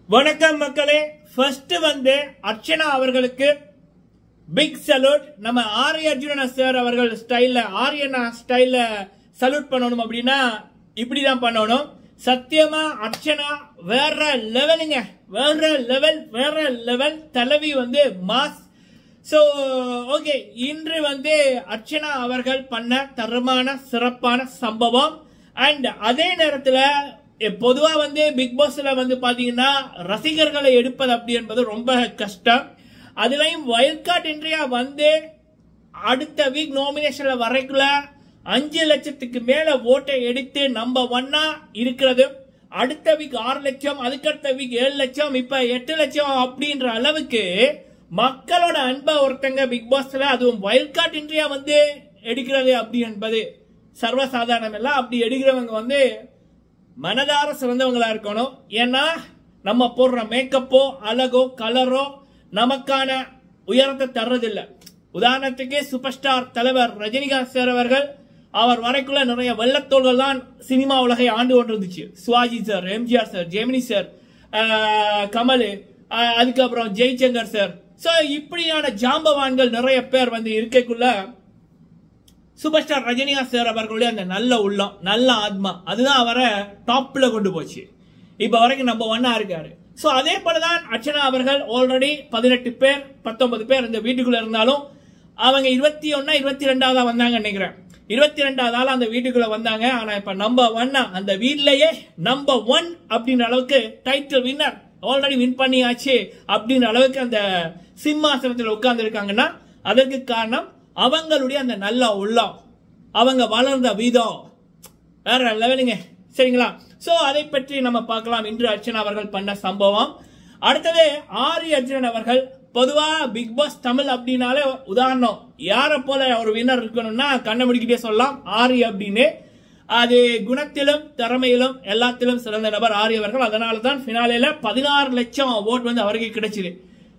வணக்கம் மக்களே ஃபர்ஸ்ட் வந்து அர்ச்சனா அவர்களுக்கு பிக் சல்யூட் நம்ம ஆரிய அர்ஜுனனா சார் அவர்கள் ஸ்டைல்ல ஆரியனா ஸ்டைல்ல சல்யூட் பண்ணணும் அப்படின்னா இப்படிதான் பண்ணணும் சத்தியமா அர்ச்சனா வேற லெவலுங்க வேற லெவல் வேற லெவல் தலைவி வந்து மாஸ் ஸோ ஓகே இன்று வந்து அர்ச்சனா அவர்கள் பண்ண தரமான சிறப்பான சம்பவம் அண்ட் அதே நேரத்தில் பொதுவா வந்து பிக் பாஸ்ல வந்து பாத்தீங்கன்னா ரசிகர்களை எடுப்பது அப்படி என்பது ரொம்ப கஷ்டம் அதுலயும் வைல்ட் கார்டு இன்றையா வந்து அடுத்த வீக் நாமினேஷன்ல வரைக்குள்ள அஞ்சு லட்சத்துக்கு மேல ஓட்டை எடுத்து நம்ப ஒன்னா இருக்கிறது அடுத்த வீக் ஆறு லட்சம் அதுக்கடுத்த வீக் ஏழு லட்சம் இப்ப எட்டு லட்சம் அப்படின்ற அளவுக்கு மக்களோட அன்பை ஒருத்தங்க பிக் பாஸ்ல அதுவும் வைல்ட் கார்டு இன்றையா வந்து எடுக்கிறது அப்படி என்பது சர்வசாதாரணம் எல்லாம் அப்படி எடுக்கிறவங்க வந்து மனதார சிறந்தவங்களா இருக்கணும் ஏன்னா நம்ம போடுற மேக்கப்போ அழகோ கலரோ நமக்கான உயரத்தை தர்றதில்லை உதாரணத்துக்கு சூப்பர் ஸ்டார் தலைவர் ரஜினிகாந்த் சார் அவர்கள் அவர் வரைக்குள்ள நிறைய வெள்ளத்தோள்கள் தான் சினிமா உலகை ஆண்டு கொண்டிருந்துச்சு Sivaji sir MGR sir Gemini sir ஆஹ், கமல் ஆஹ், அதுக்கப்புறம் ஜெய்சங்கர் சார் ஸோ இப்படியான ஜாம்பவான்கள் நிறைய பேர் வந்து இருக்கக்குள்ள சூப்பர் ஸ்டார் ரஜினிகாந்த் சார் அவர்களுடைய அந்த நல்ல உள்ளம் நல்ல ஆத்மா அதுதான் அவரை டாப்ல கொண்டு போச்சு இப்ப வரைக்கும் நம்ம ஒன்னா இருக்காரு சோ அதே போலதான் அர்ச்சனா அவர்கள் ஆல்ரெடி பதினெட்டு பேர் பத்தொன்பது பேர் இந்த வீட்டுக்குள்ள இருந்தாலும் அவங்க இருபத்தி ஒன்னா இருபத்தி ரெண்டாவதா வந்தாங்க நினைக்கிறேன் இருபத்தி ரெண்டாவது ஆள் அந்த வீட்டுக்குள்ள வந்தாங்க ஆனா இப்ப நம்பர் ஒன்னா அந்த வீட்லயே நம்பர் ஒன் அப்படின்ற அளவுக்கு டைட்டில் வின்னர் ஆல்ரெடி வின் பண்ணியாச்சு அப்படின்ற அளவுக்கு அந்த சிம்மாசனத்தில் உட்கார்ந்து இருக்காங்கன்னா அதற்கு காரணம் அவங்களுடைய அந்த நல்ல உள்ளம் அவங்க வளர்ந்த விதம் வேற லெவலுங்க சரிங்களா சோ அதை பற்றி நம்ம பார்க்கலாம் இன்று அர்ச்சனா அவர்கள் பண்ண சம்பவம் அடுத்தது ஆரி அர்ஜுனன் அவர்கள் பொதுவா பிக் பாஸ் தமிழ் அப்படின்னாலே உதாரணம் யாரை போல ஒரு வின்னர் இருக்கணும்னா கண்ணை முடிக்கிட்டே சொல்லலாம் ஆரி அப்படின்னு அது குணத்திலும் திறமையிலும் எல்லாத்திலும் சிறந்த நபர் ஆரி அவர்கள் அதனால தான் பினாலேல பதினாறு லட்சம் ஓட் வந்து அவருக்கு கிடைச்சது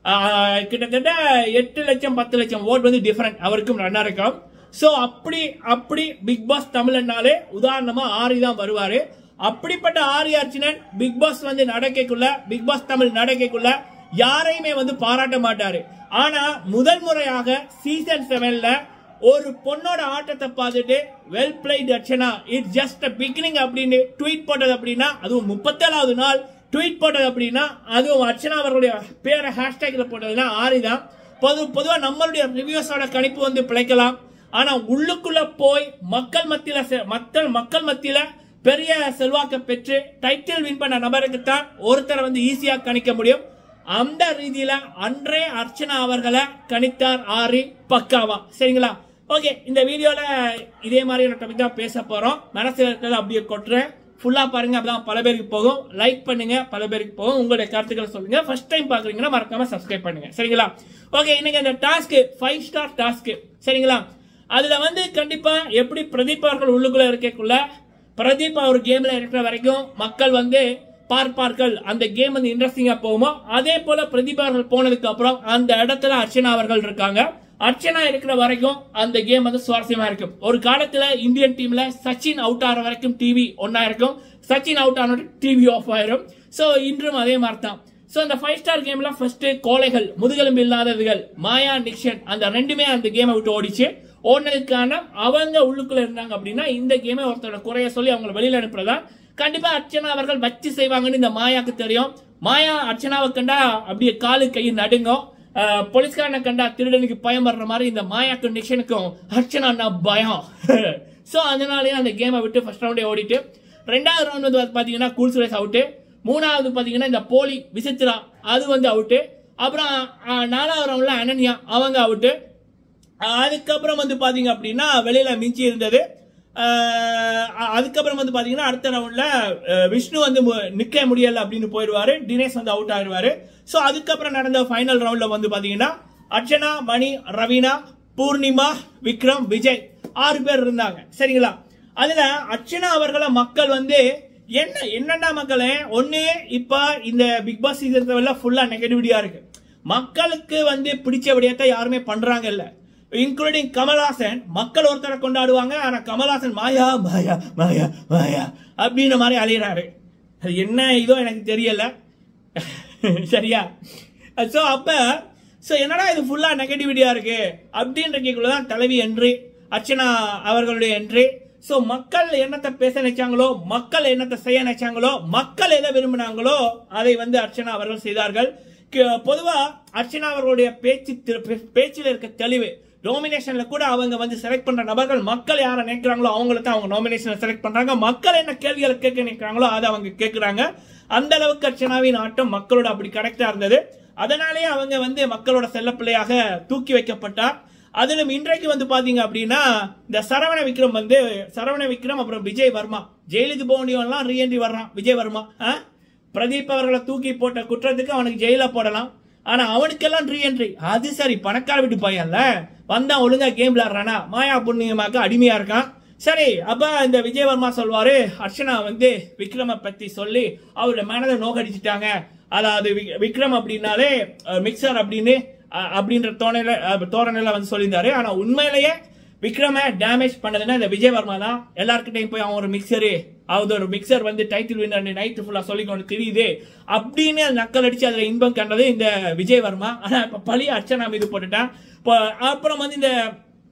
ஆஹ் கிட்டத்தட்ட எட்டு லட்சம் பத்து லட்சம் ஓட் வந்து டிஃபரெண்ட் அவருக்கும் ரன்னருக்கும் சோ அப்படி அப்படி பிக் பாஸ் தமிழ்னாலே உதாரணமா ஆரி தான் வருவாரு அப்படிப்பட்ட ஆரி அர்ச்சனன் பிக் பாஸ் வந்து நடக்கைக்குள்ள பிக் பாஸ் தமிழ் நடக்கைக்குள்ள யாரையுமே வந்து பாராட்ட மாட்டாரு ஆனா முதல் முறையாக சீசன் செவன்ல ஒரு பொண்ணோட ஆட்டத்தை பார்த்துட்டு well played Archana it just beginning அப்படின்னு ட்வீட் போட்டது அப்படின்னா அதுவும் முப்பத்தேழாவது நாள் ட்வீட் போட்டது அப்படின்னா அதுவும் அர்ச்சனா அவர்களுடைய பேரை ஹேஷ்டேக்ல போட்டதுன்னா ஆரிதான் பொது பொதுவா நம்மளுடைய ரிவ்யூஸோட கணிப்பு வந்து பிழைக்கலாம் ஆனா உள்ளுக்குள்ள போய் மக்கள் மத்தியில செ- மக்கள் மக்கள் மத்தியில பெரிய செல்வாக்க பெற்று டைட்டில் வின் பண்ண நபருக்கு தான் ஒருத்தரை வந்து ஈஸியா கணிக்க முடியும் அந்த ரீதியில அன்றே அர்ச்சனா அவர்களை கணித்தார் ஆரி பக்காவா சரிங்களா ஓகே இந்த வீடியோல இதே மாதிரியான டாபிக் தான் பேச போறோம் மனசுல இருக்கிறத அப்படியே கொட்டுறேன் ஃபுல்லா பாருங்க அப்பதான் பல பேருக்கு போகும் லைக் பண்ணுங்க பல பேருக்கு போகும் உங்களுடைய கருத்துக்களை சொல்லுங்க ஃபர்ஸ்ட் டைம் பாக்குறீங்கன்னா மறக்காம சப்ஸ்கிரைப் பண்ணுங்க சரிங்களா ஓகே இன்னைக்கு அந்த டாஸ்க் ஃபைவ் ஸ்டார் டாஸ்க் சரிங்களா அதுல வந்து கண்டிப்பா எப்படி பிரதீப் அவர்கள் உள்ளுக்குள்ள இருக்கக்குள்ள பிரதீப் அவர் கேம்ல இருக்கிற வரைக்கும் மக்கள் வந்து பார்ப்பார்கள் அந்த கேம் வந்து இன்ட்ரெஸ்டிங்கா போகுமோ அதே போல பிரதீப் அவர்கள் போனதுக்கு அப்புறம் அந்த இடத்துல அர்ச்சனா அவர்கள் இருக்காங்க அர்ச்சனா இருக்கிற வரைக்கும் அந்த கேம் வந்து சுவாரஸ்யமா இருக்கும் ஒரு காலத்துல இந்தியன் டீம்ல சச்சின் அவுட் ஆகிற வரைக்கும் டிவி ஒன்னா இருக்கும் சச்சின் அவுட் ஆன டிவி ஆஃப் ஆயிரும் சோ இன்றும் அதே மாதிரி தான் சோ அந்த ஃபைவ் ஸ்டார் கேம்ல ஃபர்ஸ்ட் கோழைகள் முதுகெலும்பு இல்லாதவர்கள் மாயா நிக்ஷன் அந்த ரெண்டுமே அந்த கேமை விட்டு ஓடிச்சு ஓடினதுக்கான அவங்க உள்ளுக்குள்ள இருந்தாங்க அப்படின்னா இந்த கேமை ஒருத்தரோட குறைய சொல்லி அவங்களை வெளியில அனுப்புறதா கண்டிப்பா அர்ச்சனா அவர்கள் வச்சு செய்வாங்கன்னு இந்த மாயாக்கு தெரியும் மாயா அர்ச்சனாவை கண்டா அப்படியே காலு கை நடுங்கும் அஹ், போலீஸ்காரனை கண்டா திருடனுக்கு பயம் வர்ற மாதிரி இந்த மாயாக்கும் நிக்ஷனுக்கும் அர்ச்சனா பயம் சோ அதனாலேயே அந்த கேமை விட்டு ஃபர்ஸ்ட் ரவுண்டே ஓடிட்டு ரெண்டாவது ரவுண்ட் வந்து பாத்தீங்கன்னா கூல் சுரேஷ் அவுட்டு மூணாவது பாத்தீங்கன்னா இந்த போலி விசித்ரா அது வந்து அவுட்டு அப்புறம் அஹ், நாலாவது ரவுண்ட்ல அனன்யா அவங்க அவுட்டு அதுக்கப்புறம் வந்து பாத்தீங்க அப்படின்னா வெளியில மிஞ்சி இருந்தது அஹ், அதுக்கப்புறம் வந்து பாத்தீங்கன்னா அடுத்த ரவுண்ட்ல அஹ், விஷ்ணு வந்து மு- நிக்க முடியல அப்படின்னு போயிடுவாரு தினேஷ் வந்து அவுட் ஆயிடுவாரு சோ அதுக்கப்புறம் நடந்த ஃபைனல் ரவுண்ட்ல வந்து பாத்தீங்கன்னா அர்ச்சனா மணி ரவீனா பூர்ணிமா விக்ரம் விஜய் ஆறு பேர் இருந்தாங்க சரிங்களா அதுல அர்ச்சனா அவர்களை மக்கள் வந்து என்ன என்னடா மக்களே ஒண்ணு இப்ப இந்த பிக் பாஸ் சீசன் ஃபுல்லா நெகட்டிவிட்டியா இருக்கு மக்களுக்கு வந்து பிடிச்ச விடயத்தை யாருமே பண்றாங்க இல்ல இன்க்ளூடிங் கமல்ஹாசன் மக்கள் ஒருத்தரை கொண்டாடுவாங்க ஆனா கமல்ஹாசன் மாயா மாயா மாயா மாயா அப்படின்ற மாதிரி அலையிறாரு அது என்ன இதோ எனக்கு தெரியல சரியா ஸோ அப்ப ஸோ என்னடா இது ஃபுல்லா நெகட்டிவிட்டியா இருக்கு அப்படின்ற கேக்குள்ள தான் தலைவி என்ட்ரி அர்ச்சனா அவர்களுடைய என்ட்ரி ஸோ மக்கள் என்னத்தை பேச நினைச்சாங்களோ மக்கள் என்னத்தை செய்ய நினைச்சாங்களோ மக்கள் எதை விரும்பினாங்களோ அதை வந்து அர்ச்சனா அவர்கள் செய்தார்கள் க- பொதுவா அர்ச்சனா அவர்களுடைய பேச்சு திரு- பே- பேச்சில் இருக்க தெளிவு நாமினேஷன்ல கூட அவங்க வந்து செலக்ட் பண்ற நபர்கள் மக்கள் யாரை நினைக்கிறாங்களோ அவங்கள தான் அவங்க நாமினேஷன் செலக்ட் பண்றாங்க மக்கள் என்ன கேள்விகளை கேட்க நினைக்கிறாங்களோ அதை அவங்க கேட்கறாங்க அந்த அளவுக்கு அர்ச்சனாவின் ஆட்டம் மக்களோட அப்படி கரெக்டா இருந்தது அதனாலே அவங்க வந்து மக்களோட செல்லப்பிள்ளையாக தூக்கி வைக்கப்பட்டார் அதிலும் இன்றைக்கு வந்து பாத்தீங்க அப்படின்னா இந்த சரவண விக்ரம் வந்து சரவண விக்ரம் அப்புறம் விஜய் வர்மா ஜெயிலுக்கு போக வேண்டியவன்லாம் ரீஎன்ட்ரி வர்றான் விஜய் வர்மா ஆ? பிரதீப் அவர்களை தூக்கி போட்ட குற்றத்துக்கு அவனுக்கு ஜெயில போடலாம் ஆனா அவனுக்கெல்லாம் ரீஎன்ட்ரி அது சரி பணக்கார வீட்டு பையன்ல வந்தா ஒழுங்கா கேம் விளையாடுறானா மாயா புண்ணியமாக்க அடிமையா இருக்கான் சரி அப்ப இந்த விஜயவர்மா சொல்வாரு அர்ச்சனா வந்து விக்ரம பத்தி சொல்லி அவரோட மனதை நோக்கடிச்சிட்டாங்க அதாவது வி- விக்ரம் அப்படின்னாலே மிக்சர் அப்படின்னு அஹ், அப்படின்ற தோணையில அஹ், தோரணையில வந்து சொல்லியிருந்தாரு ஆனா உண்மையிலேயே விக்ரம டேமேஜ் பண்ணதுன்னா இந்த விஜயவர்மா தான் எல்லார்கிட்டையும் போய் அவன் ஒரு மிக்சரு அது ஒரு மிக்சர் வந்து டைட்டில் வின்னர் நைட்டு ஃபுல்லா சொல்லிக்கொண்டு தெரியுது அப்படின்னு அது நக்கல் அடிச்சு அதுல இன்பம் கண்டது இந்த விஜயவர்மா ஆனா இப்ப பழி அர்ச்சனா மீது போட்டுட்டான் இப்போ அப்புறம் வந்து இந்த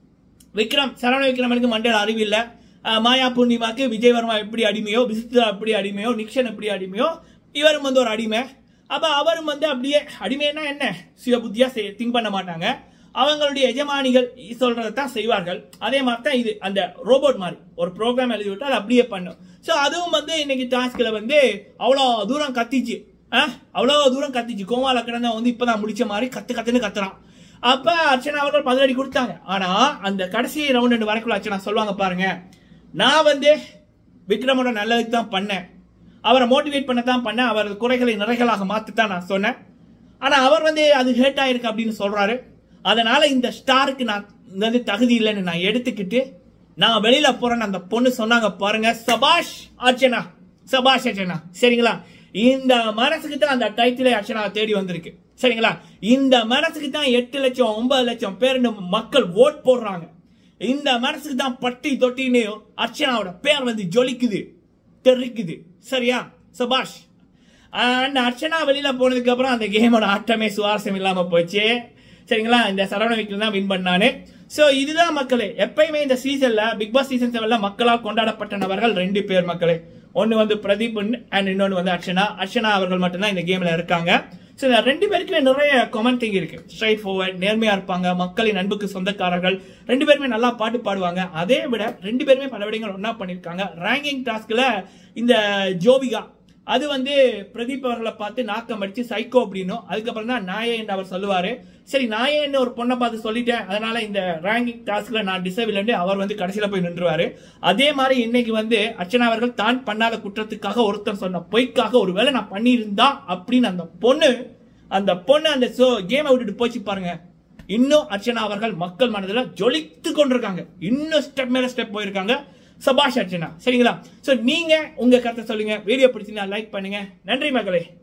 விக்ரம் சரவண விக்ரமனுக்கு மண்டையில் அறிவு இல்ல அஹ் மாயா பூர்ணிமாக்கு விஜயவர்மா எப்படி அடிமையோ விசித்ரா எப்படி அடிமையோ நிக்ஷன் எப்படி அடிமையோ இவரும் வந்து ஒரு அடிமை அப்ப அவரும் வந்து அப்படியே அடிமைன்னா என்ன சுய புத்தியா திங்க் பண்ண மாட்டாங்க அவங்களுடைய எஜமானிகள் சொல்றதை தான் செய்வார்கள் அதே மாதிரி தான் இது அந்த ரோபோட் மாதிரி ஒரு ப்ரோக்ராம் எழுதி விட்டு அது அப்படியே பண்ணும் ஸோ அதுவும் வந்து இன்னைக்கு டாஸ்க்ல வந்து அவ்வளோ தூரம் கத்திச்சு அஹ் அவ்வளோ தூரம் கத்திச்சு கோமால கிடந்த வந்து இப்பதான் முடிச்ச மாதிரி கத்து கத்துன்னு கத்துறான் அப்ப அர்ச்சனா அவர்கள் பதிலடி கொடுத்தாங்க ஆனா அந்த கடைசி ரவுண்ட் ரெண்டு வரைக்குள்ள அர்ச்சனா சொல்லுவாங்க பாருங்க நான் வந்து விக்ரமோட நல்லதுக்கு தான் பண்ணேன் அவரை மோட்டிவேட் பண்ண தான் பண்ணேன் அவர் குறைகளை நிறைகளாக மாத்தித்தான் நான் சொன்னேன் ஆனா அவர் வந்து அது ஹேட் ஆயிருக்கு அப்படின்னு சொல்றாரு அதனால இந்த ஸ்டாருக்கு நான் வந்து தகுதி இல்லைன்னு நான் எடுத்துக்கிட்டு நான் வெளியில போறேன்னு அந்த பொண்ணு சொன்னாங்க பாருங்க சபாஷ் அர்ச்சனா சபாஷ் அர்ச்சனா சரிங்களா இந்த மனசுக்கு தான் அந்த டைட்டிலே அர்ச்சனா தேடி வந்திருக்கு சரிங்களா இந்த மனசுக்கு தான் எட்டு லட்சம் ஒன்பது லட்சம் பேர் மக்கள் ஓட் போடுறாங்க இந்த மனசுக்கு தான் பட்டி தொட்டின்னு அர்ச்சனாவோட பேர் வந்து ஜொலிக்குது தெரிக்குது சரியா சபாஷ் அண்ட் அர்ச்சனா வெளியில போனதுக்கு அப்புறம் அந்த கேமோட ஆட்டமே சுவாரஸ்யம் இல்லாம போச்சு சரிங்களா இந்த சரவண விக்கல் தான் வின் பண்ணானு சோ இதுதான் மக்களே எப்பயுமே இந்த சீசன்ல பிக் பாஸ் சீசன் செவன்ல மக்களால் கொண்டாடப்பட்ட நபர்கள் ரெண்டு பேர் மக்களே ஒன்னு வந்து பிரதீப் அண்ட் இன்னொன்னு வந்து அர்ச்சனா அர்ச்சனா அவர்கள் மட்டும்தான் இந்த கேம்ல இருக்காங்க ஸோ இந்த ரெண்டு பேருக்குமே நிறைய கமெண்டிங் இருக்கு ஸ்ட்ரைட் ஃபார்வர்ட் நேர்மையா இருப்பாங்க மக்களின் அன்புக்கு சொந்தக்காரர்கள் ரெண்டு பேருமே நல்லா பாட்டு பாடுவாங்க அதே விட ரெண்டு பேருமே பல விடயங்கள் ஒன்னா பண்ணிருக்காங்க ரேங்கிங் டாஸ்க்ல இந்த ஜோபிகா அது வந்து பிரதீப் அவர்களை பார்த்து நாக்கம் அடிச்சு சைக்கோ அப்படின்னும் அதுக்கப்புறம் தான் நாயே என்று அவர் சொல்லுவாரு சரி நாயே என்று ஒரு பொண்ணை பார்த்து சொல்லிட்டேன் அதனால இந்த ரேங்கிங் டாஸ்க்ல நான் டிசர்வ் இல்லைன்னு அவர் வந்து கடைசியில போய் நின்றுவாரு அதே மாதிரி இன்னைக்கு வந்து அர்ச்சனா அவர்கள் தான் பண்ணாத குற்றத்துக்காக ஒருத்தன் சொன்ன பொய்க்காக ஒருவேளை நான் பண்ணியிருந்தா அப்படின்னு அந்த பொண்ணு அந்த பொண்ணு அந்த கேமை விட்டுட்டு போச்சு பாருங்க இன்னும் அர்ச்சனா அவர்கள் மக்கள் மனதில் ஜொலித்து கொண்டிருக்காங்க இன்னும் ஸ்டெப் மேல ஸ்டெப் போயிருக்காங்க சபாஷ் அர்ச்சனா சரிங்களா சோ நீங்க உங்க கருத்தை சொல்லுங்க வீடியோ பிடிச்சிருந்தா லைக் பண்ணுங்க நன்றி மகளே